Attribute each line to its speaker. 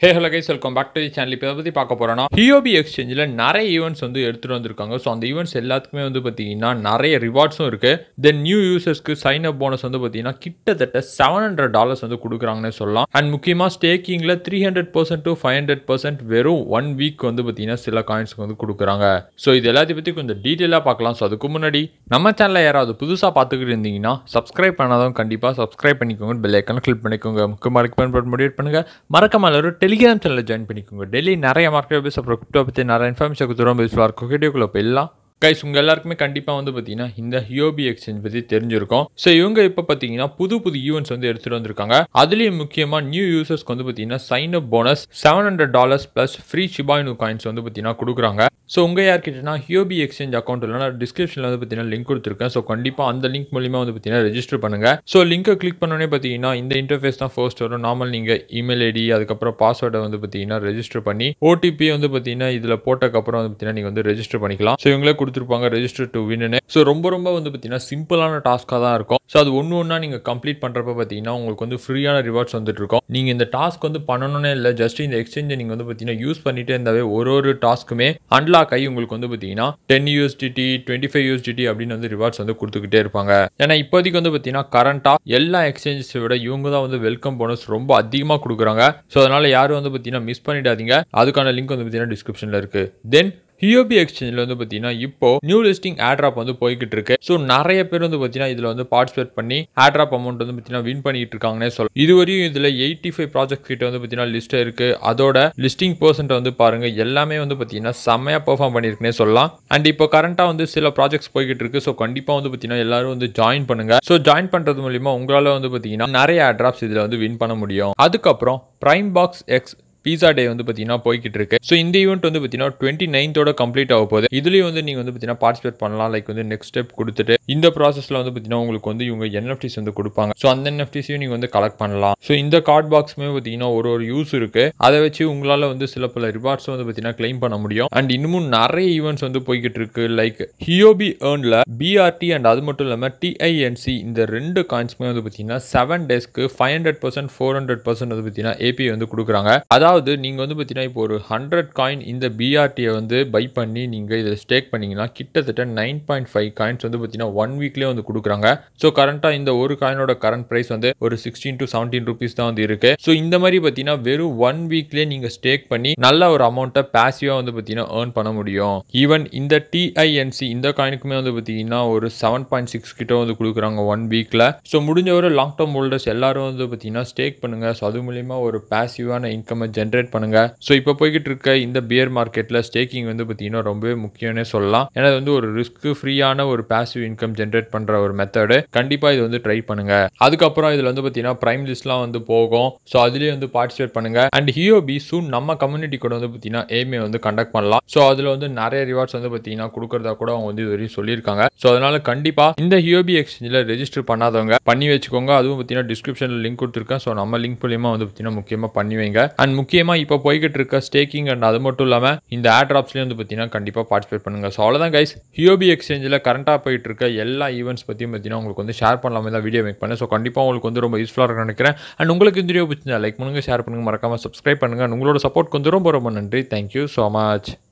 Speaker 1: hey hello guys welcome back to the channel இப்போ பற்றி பார்க்க போகிறோன்னா ஹியோபி எக்ஸ்சேஞ்சில் நிறைய ஈவெண்ட்ஸ் வந்து எடுத்துகிட்டு வந்திருக்காங்க ஸோ அந்த ஈவெண்ட்ஸ் எல்லாத்துக்குமே வந்து பார்த்தீங்கன்னா நிறைய ரிவார்ட்ஸும் இருக்குது தென் நியூ யூசர்ஸ்க்கு சைன் அப் போனஸ் வந்து பார்த்தீங்கன்னா கிட்டத்தட்ட செவன் ஹண்ட்ரட் டாலர்ஸ் வந்து கொடுக்குறாங்கன்னு சொல்லலாம் அண்ட் முக்கியமாக ஸ்டேக்கிங்கில் three hundred percent to five hundred percent வெறும் ஒன் வீக் வந்து பார்த்தீங்கன்னா சில காயின்ஸ்க்கு வந்து கொடுக்குறாங்க ஸோ இது எல்லாத்தையும் பற்றி கொஞ்சம் டீட்டெயிலாக பார்க்கலாம் ஸோ அதுக்கு முன்னாடி நம்ம சேனலில் யாராவது புதுசாக பார்த்துக்கிட்டு இருந்தீங்கன்னா சப்ஸ்கிரைப் பண்ணாதவங்க கண்டிப்பாக சப்ஸ்கிரைப் பண்ணிக்கோங்க பெல் ஐக்கான கிளிக் பண்ணிக்கோங்க முக்கியமாக ரெக்கமெண்ட் பண்ண முடிவு பண்ணுங்கள் மறக்காம எல்லாரும் டெலிகிராம் சேனலில் ஜாயின் பண்ணிக்கோங்க டெய்லி நிறைய மார்க்கெட் பேஸ் அப்புறம் கிரிப்டோ பற்றி நிறைய இன்ஃபர்மேஷன் கொடுத்துருவோம் பேசுவார் இருக்கும் வீடியோக்குள்ள போயிடலாம் கைஸ் உங்கள் எல்லாருக்குமே கண்டிப்பாக வந்து பார்த்தீங்கன்னா இந்த ஹியோபி எக்ஸ்சேஞ்ச் பற்றி தெரிஞ்சிருக்கும் ஸோ இவங்க இப்போ பார்த்தீங்கன்னா புது புது ஈவெண்ட்ஸ் வந்து எடுத்துகிட்டு வந்திருக்காங்க அதுலேயும் முக்கியமாக நியூ யூசர்ஸ்க்கு வந்து பார்த்தீங்கன்னா sign up bonus seven hundred dollars plus free Shiba Inu coins வந்து பார்த்தீங்கன்னா கொடுக்குறாங்க ஸோ உங்கள் யார்கிட்டனா ஹியோபி எக்ஸ்சேஞ்ச் அக்கௌண்ட் இல்லைனா டிஸ்கிரிப்ஷனில் வந்து பார்த்தீங்கன்னா லிங்க் கொடுத்துருக்கேன் ஸோ கண்டிப்பாக அந்த லிங்க் மூலியமாக வந்து பார்த்தீங்கன்னா ரெஜிஸ்டர் பண்ணுங்கள் ஸோ லிங்கை கிளிக் பண்ணோன்னே பார்த்தீங்கன்னா இந்த இன்டர்ஃபேஸ் தான் ஃபர்ஸ்ட் வரும் நார்மல் நீங்கள் இமெயில் ஐடி அதுக்கப்புறம் பாஸ்வேர்டை வந்து பார்த்தீங்கன்னா ரெஜிஸ்டர் பண்ணி ஓடிபி வந்து பார்த்தீங்கன்னா இதில் போட்டக்கப்புறம் வந்து பார்த்தீங்கன்னா நீங்கள் வந்து ரெஜிஸ்டர் பண்ணிக்கலாம் ஸோ இவங்களே கொடுத்துருப்பாங்க ரெஜிஸ்டர் டு வின்னு ஸோ ரொம்ப ரொம்ப வந்து பார்த்தீங்கன்னா சிம்பிளான டாஸ்க்காக தான் இருக்கும் ஸோ அது ஒன்று ஒன்றா நீங்கள் கம்ப்ளீட் பண்ணுறப்ப பார்த்தீங்கன்னா உங்களுக்கு வந்து ஃப்ரீயான ரிவார்ட்ஸ் வந்துட்டு இருக்கும் நீங்கள் இந்த டாஸ்க் வந்து பண்ணணும்னே இல்லை ஜஸ்ட் இந்த எக்ஸ்சேஞ்சை நீங்கள் வந்து பார்த்தீங்கன்னா யூஸ் பண்ணிட்டே இருந்தாவே ஒரு ஒரு டாஸ்க்குமே அன்லாக் ஆகி உங்களுக்கு வந்து பார்த்தீங்கன்னா ten USDT twenty five USDT அப்படின்னு வந்து ரிவார்ட்ஸ் வந்து கொடுத்துக்கிட்டே இருப்பாங்க ஏன்னா இப்போதைக்கு வந்து பார்த்தீங்கன்னா கரண்ட்டாக எல்லா எக்ஸ்சேஞ்சஸை விட இவங்க தான் வந்து வெல்கம் போனஸ் ரொம்ப அதிகமாக கொடுக்குறாங்க ஸோ அதனால் யாரும் வந்து பார்த்தீங்கன்னா மிஸ் பண்ணிடாதீங்க அதுக்கான லிங்க் வந்து பார்த்தீங்கன்னா டிஸ்கிரிப்ஷனில் இருக்குது தென் ஹியோபி எக்ஸ்சேஞ்சில் வந்து பார்த்தீங்கன்னா இப்போ நியூ லிஸ்டிங் ஆட்ராப் வந்து போய்கிட்டு இருக்கு ஸோ நிறைய பேர் வந்து பார்த்தீங்கன்னா இதில் வந்து பார்ட்டிசிபேட் பண்ணி ஆட்ராப் அமௌண்ட் வந்து பார்த்தீங்கன்னா வின் பண்ணிட்டு இருக்காங்கன்னே சொல்லலாம் இதுவரையும் இதில் எயிட்டி ஃபைவ் ப்ராஜெக்ட் கிட்ட வந்து பார்த்தீங்கன்னா லிஸ்ட் இருக்கு அதோட லிஸ்டிங் பர்சன்ட் வந்து பாருங்க எல்லாமே வந்து பார்த்தீங்கன்னா செம்மையாக பெர்ஃபார்ம் பண்ணியிருக்குனே சொல்லலாம் அண்ட் இப்போ கரண்ட்டாக வந்து சில ப்ராஜெக்ட்ஸ் போய்கிட்டு இருக்கு ஸோ கண்டிப்பாக வந்து பார்த்தீங்கன்னா எல்லாரும் வந்து ஜாயின் பண்ணுங்க ஸோ ஜாயின் பண்ணுறது மூலியமா உங்களால் வந்து பார்த்தீங்கன்னா நிறைய ஆட்ராப்ஸ் இதில் வந்து வின் பண்ண முடியும் அதுக்கப்புறம் prime box X pizza day வந்து பார்த்தீங்கன்னா போய்கிட்டு இருக்கு ஸோ இந்த ஈவெண்ட் வந்து பார்த்தீங்கன்னா டுவெண்ட்டி நைன்த்தோட கம்ப்ளீட் ஆக போகுது இதுலேயும் வந்து நீங்கள் வந்து பார்த்தீங்கன்னா பார்ட்டிசிபேட் பண்ணலாம் லைக் வந்து நெக்ஸ்ட் ஸ்டெப் கொடுத்துட்டு இந்த ப்ராசஸில் வந்து பார்த்தீங்கன்னா உங்களுக்கு வந்து இவங்க என்எஃப்டிஸ் வந்து கொடுப்பாங்க ஸோ அந்த என்எஃப்டிஸையும் நீங்கள் வந்து கலெக்ட் பண்ணலாம் ஸோ இந்த கார்ட் பாக்ஸுமே பார்த்தீங்கன்னா ஒரு ஒரு யூஸ் இருக்கு அதை வச்சு உங்களால் வந்து சில பல ரிவார்ட்ஸ் வந்து பார்த்தீங்கன்னா கிளைம் பண்ண முடியும் அண்ட் இன்னமும் நிறைய ஈவெண்ட்ஸ் வந்து போய்கிட்டு இருக்கு லைக் ஹியோபி ஏர்னில் பிஆர்டி அண்ட் அது மட்டும் இல்லாமல் டிஐஎன்சி இந்த ரெண்டு காயின்ஸ்மே வந்து பார்த்தீங்கன்னா செவன் டேஸ்க்கு five hundred percent four hundred percent வந்து பார்த்தீங்கன்னா ஏபி வந்து கொடுக்குறாங்க அதாவது நீங்கள் வந்து பார்த்தீங்கன்னா இப்போ ஒரு ஹண்ட்ரட் காயின் இந்த பிஆர்டியை வந்து பை பண்ணி நீங்கள் இதை ஸ்டேக் பண்ணீங்கன்னா கிட்டத்தட்ட நைன் பாயிண்ட் ஃபைவ் காயின்ஸ் வந்து பார்த்தீங்கன்னா ஒன் வீக்லேயே வந்து கொடுக்குறாங்க ஸோ கரண்ட்டாக இந்த ஒரு காயினோட கரண்ட் ப்ரைஸ் வந்து ஒரு சிக்ஸ்டீன் டு செவன்டீன் ருபீஸ் தான் வந்து இருக்கு ஸோ இந்த மாதிரி பார்த்தீங்கன்னா வெறும் ஒன் வீக்லேயே நீங்கள் ஸ்டேக் பண்ணி நல்ல ஒரு அமௌண்ட்டை பேசிவாக வந்து பார்த்தீங்கன்னா ஏர்ன் பண்ண முடியும் ஈவன் இந்த டிஐஎன்சி இந்த காயினுக்குமே வந்து பார்த்தீங்கன்னா ஒரு செவன் பாயிண்ட் சிக்ஸ் கிட்ட வந்து கொடுக்குறாங்க ஒன் வீக்கில் ஸோ முடிஞ்ச ஒரு லாங் டேர்ம் ஹோல்டர்ஸ் எல்லாரும் வந்து பார்த்தீங்கன்னா ஸ்டேக் பண்ணுங்க ஸோ அது மூலியமா ஒரு பேசிவான இன்கம்மை ஜென்ரேட் பண்ணுங்க ஸோ இப்போ போய்கிட்டு இருக்க இந்த பியர் மார்க்கெட்டில் ஸ்டேக்கிங் வந்து பார்த்தீங்கன்னா ரொம்பவே முக்கியம்னே சொல்லலாம் ஏன்னா இது வந்து ஒரு ரிஸ்க் ஃப்ரீயான ஒரு பேசிவ் இன்கம் ஜென்ரேட் பண்ணுற ஒரு மெத்தடு கண்டிப்பாக இது வந்து ட்ரை பண்ணுங்க அதுக்கப்புறம் இதில் வந்து பார்த்தீங்கன்னா ப்ரைம் லிஸ்ட்லாம் வந்து போகும் ஸோ அதுலேயே வந்து பார்ட்டிசிபேட் பண்ணுங்க அண்ட் ஹியோபி சூன் நம்ம கம்யூனிட்டி கூட வந்து பார்த்தீங்கன்னா ஏமே வந்து கண்டக்ட் பண்ணலாம் ஸோ அதில் வந்து நிறைய ரிவார்ட்ஸ் வந்து பார்த்தீங்கன்னா கொடுக்கறதா கூட அவங்க வந்து இது வரையும் சொல்லியிருக்காங்க ஸோ அதனால கண்டிப்பாக இந்த ஹியோபி எக்ஸ்சேஞ்சில் ரெஜிஸ்டர் பண்ணாதவங்க பண்ணி வச்சுக்கோங்க அதுவும் பார்த்தீங்கன்னா டிஸ்கிரிப்ஷனில் லிங்க் கொடுத்துருக்கேன் ஸோ நம்ம லிங்க் மூலியமாக வந்து பார்த்தீங்கன்னா முக்கியமாக பண்ணி வைங்க அண்ட் முக்கியமாக இப்போ போய்கிட்டு இருக்க ஸ்டேக்கிங் அண்ட் அது மட்டும் இல்லாமல் இந்த ஆட் ட்ராப்ஸ்லேயும் வந்து பார்த்தீங்கன்னா கண்டிப்பாக பார்ட்டிசிபேட் பண்ணுங்க ஸோ அவ்வளோதான் கைஸ் ஹியோபி எக்ஸ்சேஞ்சில் கரண்ட்டாக போயிட்டு இருக்க எல்லா ஈவெண்ட்ஸ் பற்றியும் பார்த்தீங்கன்னா உங்களுக்கு வந்து ஷேர் பண்ணலாமே தான் வீடியோ மேக் பண்ணேன் ஸோ கண்டிப்பாக உங்களுக்கு வந்து ரொம்ப யூஸ்ஃபுல்லாக இருக்கும்னு நினைக்கிறேன் அண்ட் உங்களுக்கு இந்த வீடியோ பிடிச்சிருந்தா லைக் பண்ணுங்க ஷேர் பண்ணுங்க மறக்காம சப்ஸ்கிரைப் பண்ணுங்க and உங்களோட சப்போர்ட் வந்து ரொம்ப ரொம்ப நன்றி தேங்க்யூ ஸோ மச்